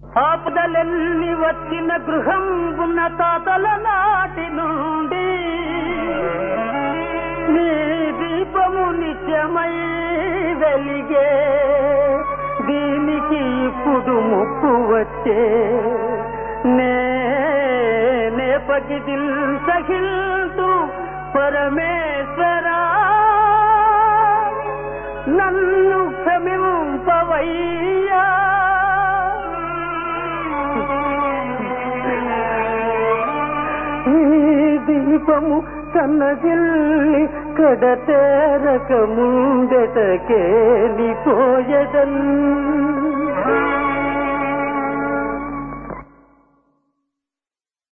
ఆపదలెల్లి వచ్చిన గృహం ఉన్న తాతల నాటి నుండి నీ దీపము నిత్యమై వెలిగే దీనికి ఇప్పుడు ముప్పు వచ్చే నే పగిదిల్ సహిల్తు పరమేశ్వరా నన్ను క్షమింపవయ్యా ఈ దీపము సన్నగిల్లి కడతేరక ముందటకేలిపోయదన్